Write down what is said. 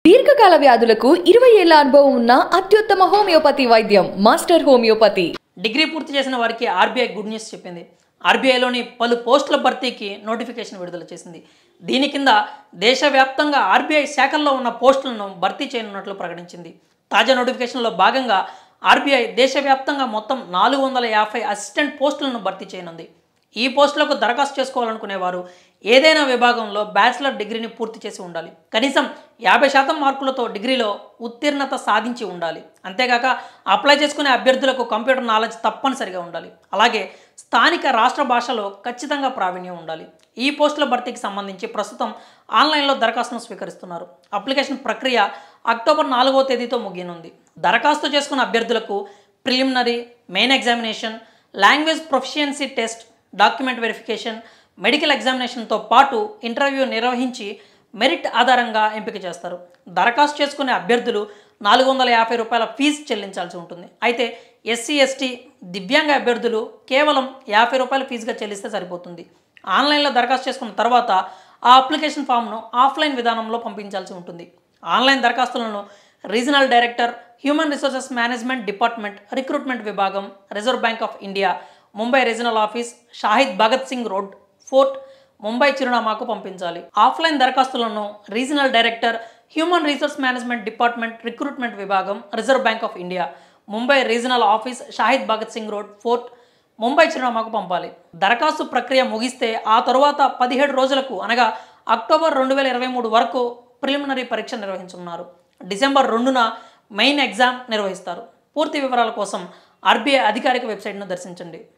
దీర్ఘకాల వ్యాధులకు ఇరవై ఏళ్ల అనుభవం ఉన్న అత్యుత్తమ హోమియోపతి వైద్యం మాస్టర్ హోమియోపతి డిగ్రీ పూర్తి చేసిన వారికి ఆర్బీఐ గుడ్ న్యూస్ చెప్పింది ఆర్బీఐలోని పలు పోస్టుల భర్తీకి నోటిఫికేషన్ విడుదల చేసింది దీని కింద దేశవ్యాప్తంగా ఆర్బీఐ శాఖల్లో ఉన్న పోస్టులను భర్తీ చేయనున్నట్లు ప్రకటించింది తాజా నోటిఫికేషన్లో భాగంగా ఆర్బీఐ దేశవ్యాప్తంగా మొత్తం నాలుగు వందల యాభై అసిస్టెంట్ పోస్టులను భర్తీ చేయనుంది ఈ పోస్టులకు దరఖాస్తు చేసుకోవాలనుకునేవారు ఏదైనా విభాగంలో బ్యాచిలర్ డిగ్రీని పూర్తి చేసి ఉండాలి కనీసం యాభై శాతం మార్కులతో డిగ్రీలో ఉత్తీర్ణత సాధించి ఉండాలి అంతేగాక అప్లై చేసుకునే అభ్యర్థులకు కంప్యూటర్ నాలెడ్జ్ తప్పనిసరిగా ఉండాలి అలాగే స్థానిక రాష్ట్ర భాషలో ఖచ్చితంగా ప్రావీణ్యం ఉండాలి ఈ పోస్టుల భర్తీకి సంబంధించి ప్రస్తుతం ఆన్లైన్లో దరఖాస్తును స్వీకరిస్తున్నారు అప్లికేషన్ ప్రక్రియ అక్టోబర్ నాలుగవ తేదీతో ముగియనుంది దరఖాస్తు చేసుకున్న అభ్యర్థులకు preliminary main examination language proficiency test document verification medical ఎగ్జామినేషన్తో పాటు ఇంటర్వ్యూ నిర్వహించి మెరిట్ ఆధారంగా ఎంపిక చేస్తారు దరఖాస్తు చేసుకునే అభ్యర్థులు నాలుగు వందల యాభై రూపాయల ఫీజు చెల్లించాల్సి ఉంటుంది అయితే ఎస్సీ ఎస్టీ దివ్యాంగ అభ్యర్థులు కేవలం యాభై రూపాయల ఫీజుగా చెల్లిస్తే సరిపోతుంది ఆన్లైన్లో దరఖాస్తు చేసుకున్న తర్వాత ఆ అప్లికేషన్ ఫామ్ను ఆఫ్లైన్ విధానంలో పంపించాల్సి ఉంటుంది ఆన్లైన్ దరఖాస్తులను regional director human resources management department recruitment విభాగం reserve bank of India Mumbai regional office Shahid Bhagat Singh road Fort Mumbai చిరునామాకు పంపించాలి ఆఫ్లైన్ దరఖాస్తులను regional director human resource management department recruitment విభాగం reserve bank of India Mumbai regional office Shahid Bhagat Singh road Fort Mumbai చిరునామాకు పంపాలి దరఖాస్తు ప్రక్రియ ముగిస్తే ఆ తరువాత పదిహేడు రోజులకు అనగా అక్టోబర్ రెండు వేల ఇరవై మూడు వరకు ప్రిలిమినరీ పరీక్ష నిర్వహించనున్నారు డిసెంబర్ రెండున మెయిన్ ఎగ్జామ్ నిర్వహిస్తారు పూర్తి వివరాల కోసం ఆర్బీఐ అధికారిక వెబ్సైట్ను దర్శించండి